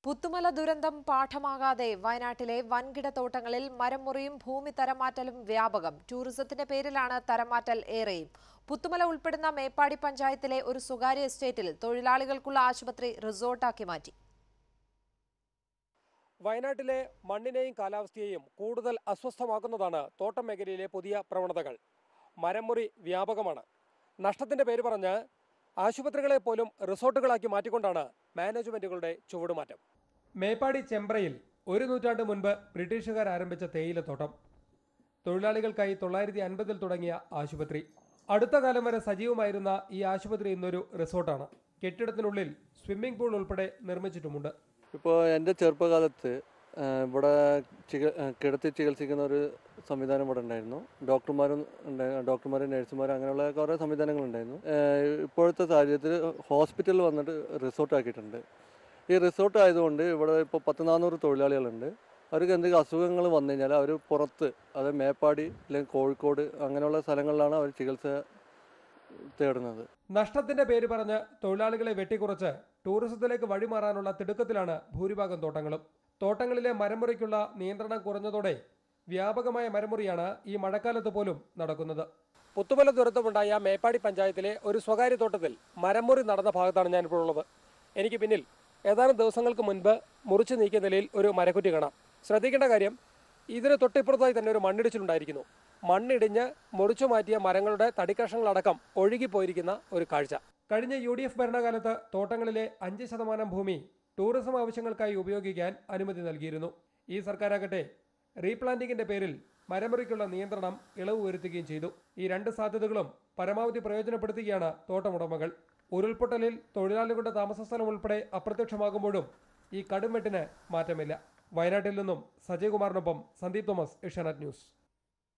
പുത്തുമല ദുരന്തം പാഠമാകാതെ വയനാട്ടിലെ വൻകിട തോട്ടങ്ങളിൽ മരംമുറിയും ഭൂമി തരംമാറ്റലും വ്യാപകം ടൂറിസത്തിന്റെ പേരിലാണ് തരംമാറ്റൽ ഏറെയും പുത്തുമല ഉൾപ്പെടുന്ന മേപ്പാടി പഞ്ചായത്തിലെ ഒരു സ്വകാര്യ എസ്റ്റേറ്റിൽ തൊഴിലാളികൾക്കുള്ള ആശുപത്രി റിസോർട്ടാക്കി മാറ്റി വയനാട്ടിലെ മണ്ണിനെയും കാലാവസ്ഥയെയും കൂടുതൽ അസ്വസ്ഥമാക്കുന്നതാണ് തോട്ടം മേഖലയിലെ പുതിയ പ്രവണതകൾ മരംമുറി വ്യാപകമാണ് നഷ്ടത്തിന്റെ പേര് പറഞ്ഞ് ആശുപത്രികളെ പോലും റിസോർട്ടുകളാക്കി മാറ്റിക്കൊണ്ടാണ് മാനേജ്മെന്റുകളുടെ ചുവടുമാറ്റം മേപ്പാടി ചെമ്പ്രയിൽ ഒരു നൂറ്റാണ്ട് മുൻപ് ബ്രിട്ടീഷുകാർ ആരംഭിച്ച തേയിലത്തോട്ടം തൊഴിലാളികൾക്കായി തൊള്ളായിരത്തി അൻപതിൽ തുടങ്ങിയ ആശുപത്രി അടുത്ത കാലം വരെ സജീവമായിരുന്ന ഈ ആശുപത്രി ഇന്നൊരു റിസോർട്ടാണ് കെട്ടിടത്തിനുള്ളിൽ സ്വിമ്മിംഗ് പൂൾ ഉൾപ്പെടെ നിർമ്മിച്ചിട്ടുമുണ്ട് ഇപ്പോൾ എൻ്റെ ചെറുപ്പകാലത്ത് ആ, ഇവിടെ ചിക ആ, കിടത്തി ചികിത്സിക്കുന്ന ഒരു സംവിധാനം ഇവിടെ ഉണ്ടായിരുന്നു ഡോക്ടർമാരും ഉണ്ടായി ഡോക്ടർമാരും നഴ്സുമാരും അങ്ങനെയുള്ള കുറേ സംവിധാനങ്ങളുണ്ടായിരുന്നു ആ, ഇപ്പോഴത്തെ സാഹചര്യത്തിൽ ഹോസ്പിറ്റലിൽ വന്നിട്ട് റിസോർട്ട് ആക്കിയിട്ടുണ്ട് ഈ റിസോർട്ട് ആയതുകൊണ്ട് ഇവിടെ ഇപ്പോൾ പത്ത് നാനൂറ് തൊഴിലാളികളുണ്ട് അവർക്ക് എന്തെങ്കിലും അസുഖങ്ങൾ വന്നു കഴിഞ്ഞാൽ അവർ പുറത്ത് അതായത് മേപ്പാടി അല്ലെങ്കിൽ കോഴിക്കോട് അങ്ങനെയുള്ള സ്ഥലങ്ങളിലാണ് അവർ ചികിത്സ തേടുന്നത് നഷ്ടത്തിന്റെ പേര് പറഞ്ഞ് തൊഴിലാളികളെ വെട്ടിക്കുറച്ച് ടൂറിസത്തിലേക്ക് വഴിമാറാനുള്ള തിടുക്കത്തിലാണ് ഭൂരിഭാഗം തോട്ടങ്ങളും തോട്ടങ്ങളിലെ മരമുറിക്കുള്ള നിയന്ത്രണം കുറഞ്ഞതോടെ വ്യാപകമായ മരമുറിയാണ് ഈ മഴക്കാലത്ത് പോലും നടക്കുന്നത് പുത്തുമല ദുരന്തമുണ്ടായ മേപ്പാടി പഞ്ചായത്തിലെ ഒരു സ്വകാര്യ തോട്ടത്തിൽ മരമുറി നടന്ന ഭാഗത്താണ് ഞാനിപ്പോൾ ഉള്ളത് എനിക്ക് പിന്നിൽ ഏതാനും ദിവസങ്ങൾക്ക് മുൻപ് മുറിച്ചു നീക്കിയ നിലയിൽ ഒരു മരക്കുറ്റി കാണാം ശ്രദ്ധിക്കേണ്ട കാര്യം ഇതിന് തൊട്ടിപ്പുറത്തായി തന്നെ ഒരു മണ്ണിടിച്ചിലുണ്ടായിരിക്കുന്നു മണ്ണിടിഞ്ഞ് മുറിച്ചു മാറ്റിയ മരങ്ങളുടെ തടിക്കഷങ്ങളടക്കം ഒഴുകിപ്പോയിരിക്കുന്ന ഒരു കാഴ്ച കഴിഞ്ഞ യു ഡി എഫ് ഭരണകാലത്ത് തോട്ടങ്ങളിലെ അഞ്ച് ശതമാനം ഭൂമി ടൂറിസം ആവശ്യങ്ങൾക്കായി ഉപയോഗിക്കാൻ അനുമതി നൽകിയിരുന്നു ഈ സർക്കാരാകട്ടെ റീപ്ലാന്റിംഗിന്റെ പേരിൽ മരമുറിക്കുള്ള നിയന്ത്രണം ഇളവ് വരുത്തുകയും ചെയ്തു ഈ രണ്ട് സാധ്യതകളും പരമാവധി പ്രയോജനപ്പെടുത്തുകയാണ് തോട്ടമുടമകൾ ഉരുൾപൊട്ടലിൽ തൊഴിലാളികളുടെ താമസസ്ഥലം ഉൾപ്പെടെ അപ്രത്യക്ഷമാകുമ്പോഴും ഈ കടുംവെട്ടിന് മാറ്റമില്ല വയനാട്ടിൽ നിന്നും സജയകുമാറിനൊപ്പം സന്ദീപ് തോമസ് ഏഷ്യാനെറ്റ് ന്യൂസ്